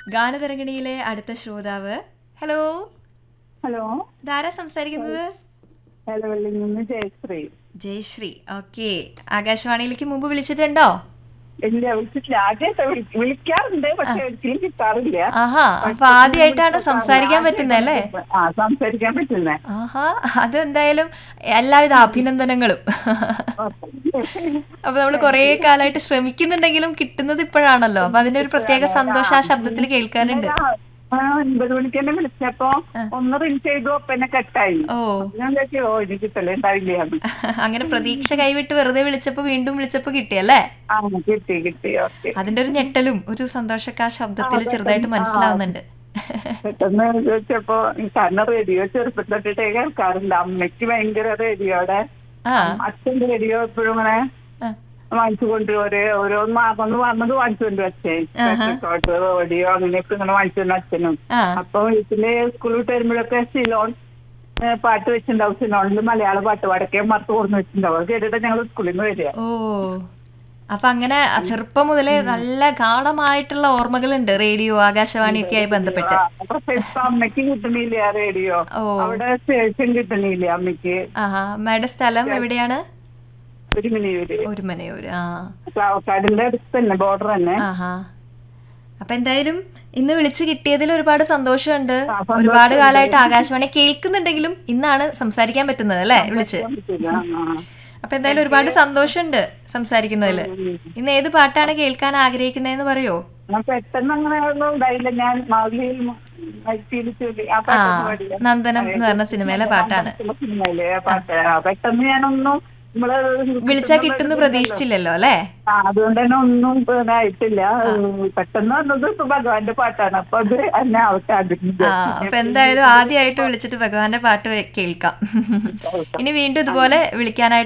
ഗാനതരംഗിണിയിലെ അടുത്ത ശ്രോതാവ് hello hello ഇതാരാ സംസാരിക്കുന്നത് ഇടവള്ളിൽ നിന്ന് ജയശ്രീ ജയശ്രീ ഓക്കെ ആകാശവാണിയിലേക്ക് മുമ്പ് വിളിച്ചിട്ടുണ്ടോ ഇല്ല വിളിച്ചിട്ടില്ല ആദ്യമായിട്ട് വിളി- വിളിക്കാറുണ്ട് പക്ഷെ ഒരിക്കലും കിട്ടാറില്ല ആഹാ അപ്പൊ ആദ്യമായിട്ടാണ് സംസാരിക്കാൻ പറ്റുന്നത് അല്ലേ ആ സംസാരിക്കാൻ പറ്റുന്നേ ആഹാ അതെന്തായാലും എല്ലാവിധ അഭിനന്ദനങ്ങളും അപ്പൊ നമ്മൾ കുറെ കാലമായിട്ട് ശ്രമിക്കുന്നുണ്ടെങ്കിലും കിട്ടുന്നത് ഇപ്പോഴാണല്ലോ അപ്പൊ അതിന്റെ ഒരു പ്രത്യേക സന്തോഷം ആ ശബ്ദത്തിൽ കേൾക്കാനുണ്ട് ആ ഒൻപത് മണിക്ക് തന്നെ വിളിച്ചപ്പോ ഒന്ന് റിങ് ചെയ്തു അപ്പൊ എന്നെ കട്ടായി ഓ ഞാൻ വിചാരിച്ചു ഓ എനിക്ക് കിട്ടലേ ഉണ്ടാവില്ല അങ്ങനെ പ്രതീക്ഷ കൈവിട്ട് വെറുതെ വിളിച്ചപ്പോ വീണ്ടും വിളിച്ചപ്പോ കിട്ടിയല്ലേ ആ കിട്ടി കിട്ടി ഓക്കെ അതിന്റെ ഒരു ഞെട്ടലും ഒരു സന്തോഷമൊക്കെ ആ ശബ്ദത്തിൽ ചെറുതായിട്ട് മനസ്സിലാവുന്നുണ്ട് പെട്ടെന്ന് ചോദിച്ചപ്പോ കാരണം റേഡിയോ ചെറുപ്പം തൊട്ടിട്ടേ കേൾക്കാറില്ല അമ്മയ്ക്ക് ഭയങ്കര റേഡിയോടെ ആ അച്ഛന്റെ റേഡിയോ എപ്പോഴും ഇങ്ങനെ ആ. വാങ്ങിച്ചു കൊണ്ടുവരും ഓരോ ഓരോന്ന് മാറുന്നത് പറഞ്ഞത് വാങ്ങിച്ചു കൊണ്ടു അച്ഛൻ റെക്കോർഡ് ഓഡിയോ അങ്ങനെയൊക്കെ ഇങ്ങനെ വാങ്ങിച്ചു കൊണ്ട് അച്ഛനും ആ അപ്പൊ വീട്ടില് സ്കൂളിൽ വിട്ട് വരുമ്പോഴൊക്കെ സിലോൺ ഏ, പാട്ട് വെച്ചിട്ടുണ്ടാവും സിലോണിൽ മലയാള പാട്ട് വടക്കേ മറത്ത് കൊടുന്ന് വെച്ചിട്ടുണ്ടാവും അത് കേട്ടിട്ട് ഞങ്ങൾ സ്കൂളിൽ നിന്ന് വരിക ഓ അപ്പൊ അങ്ങനെ ചെറുപ്പം മുതലേ നല്ല ഗാഠമായിട്ടുള്ള ഓർമ്മകളുണ്ട് റേഡിയോ ആകാശവാണിയൊക്കെ ആയി ബന്ധപ്പെട്ട് ആ, പക്ഷെ ഇപ്പൊ അമ്മയ്ക്ക് കിട്ടണില്ല റേഡിയോ ഓ അവിടെ സ്റ്റേഷൻ കിട്ടണില്ല അമ്മയ്ക്ക് ആഹാ അമ്മയുടെ സ്ഥലം എവിടെയാണ് ഒരു മിനിയൂര് ഒരു മനയൂര് ആ ചാവക്കാടിന്റെ അടുത്ത് തന്നെ ബോർഡർ തന്നെ ആഹാ അപ്പൊ എന്തായാലും ഇന്ന് വിളിച്ചു കിട്ടിയതിൽ ഒരുപാട് സന്തോഷമുണ്ട് ആ, സന്തോഷം ഒരുപാട് കാലമായിട്ട് ആകാശവാണി കേൾക്കുന്നുണ്ടെങ്കിലും ഇന്നാണ് സംസാരിക്കാൻ പറ്റുന്നത് അല്ലേ വിളിച്ച് ആ, ആ. അപ്പൊ എന്തായാലും ഒരുപാട് സന്തോഷമുണ്ട് സംസാരിക്കുന്നതിൽ ഇന്ന് ഏത് പാട്ടാണ് കേൾക്കാൻ ആഗ്രഹിക്കുന്നതെന്ന് പറയോ ഞാൻ പെട്ടെന്ന് അങ്ങനെ ഒന്നും ഉണ്ടായില്ല ഞാൻ മാവിലിയിൽ മൈത്തിയിൽ ചൊല്ലി ആ ആ പാട്ടൊന്ന് പാടിയ നന്ദനം എന്ന് പറഞ്ഞ സിനിമയിലെ പാട്ടാണ് സിനിമയിലെ ആ പാട്ട് ആ, പെട്ടെന്ന് ഞാനൊന്നും നമ്മള് വിളിച്ചാ കിട്ടുന്ന പ്രതീക്ഷിച്ചില്ലല്ലോ അല്ലേ ആ അതുകൊണ്ട് തന്നെ ഒന്നും ഇതായിട്ടില്ല പെട്ടെന്ന് വന്നത് ഇപ്പൊ ഭഗവാന്റെ പാട്ടാണ് അപ്പൊ അത് എന്നെ ആവട്ടെ അതിന് ആ അപ്പൊ എന്തായാലും ആദ്യമായിട്ട് വിളിച്ചിട്ട് ഭഗവാന്റെ പാട്ട് കേൾക്കാം ഇനി വീണ്ടും ഇതുപോലെ വിളിക്കാനായിട്ട്